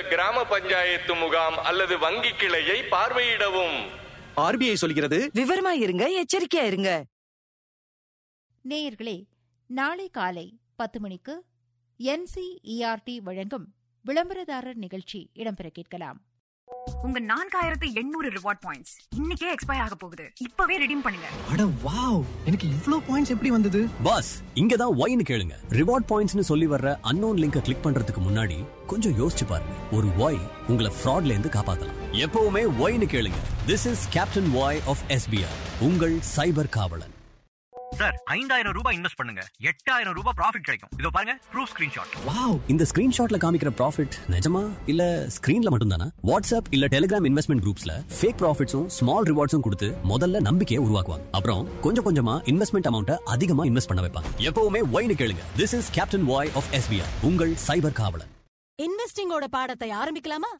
கிராம பஞ்சாயத்து முகாம் அல்லது வங்கி கிளையை பார்வையிடவும் ஆர்பிஐ சொல்கிறது விவரமா இருங்க எச்சரிக்கையா இருங்க நேயர்களே நாளை காலை பத்து மணிக்கு என்சிஇஆர்டி வழங்கும் விளம்பரதாரர் நிகழ்ச்சி இடம்பெற கேட்கலாம் உங்க நான்காயிரத்து எண்ணூறு ரிவார்ட் பாயிண்ட்ஸ் இன்னைக்கே எக்ஸ்பயர் ஆக போகுது இப்பவே ரெடீம் பண்ணுங்க அட வாவ் எனக்கு இவ்ளோ பாயிண்ட்ஸ் எப்படி வந்தது பாஸ் இங்க தான் ஒய்னு கேளுங்க ரிவார்ட் பாயிண்ட்ஸ்னு சொல்லி வர்ற அன்னோன் லிங்கை கிளிக் பண்றதுக்கு முன்னாடி கொஞ்சம் யோசிச்சு பாருங்க ஒரு ஒய் உங்களை ஃப்ராட்ல இருந்து காப்பாத்தலாம் எப்பவுமே ஒய்னு கேளுங்க this is captain Y of SBI உங்கள் சைபர் காவலன் சார் ஐந்தாயிரம் ரூபாய் இன்வெஸ்ட் பண்ணுங்க எட்டாயிரம் ரூபாய் ப்ராஃபிட் கிடைக்கும் இதோ பாருங்க ப்ரூஃப் ஸ்கிரீன்ஷாட் வாவ் இந்த ஸ்கிரீன்ஷாட்ல காமிக்கிற ப்ராஃபிட் நிஜமா இல்ல ஸ்கிரீன்ல மட்டும் தானா வாட்ஸ்அப் இல்ல டெலிகிராம் இன்வெஸ்ட்மெண்ட் குரூப்ஸ்ல ஃபேக் ப்ராஃபிட்ஸும் ஸ்மால் ரிவார்ட்ஸும் கொடுத்து முதல்ல நம்பிக்கையை உருவாக்குவாங்க அப்புறம் கொஞ்சம் கொஞ்சமா இன்வெஸ்ட்மெண்ட் அமௌண்ட்டை அதிகமா இன்வெஸ்ட் பண்ண வைப்பாங்க எப்பவுமே ஒய்னு கேளுங்க this is captain Y of SBI உங்கள் சைபர் காவலன் இன்வெஸ்டிங்கோட பாடத்தை ஆரம்பிக்கலாமா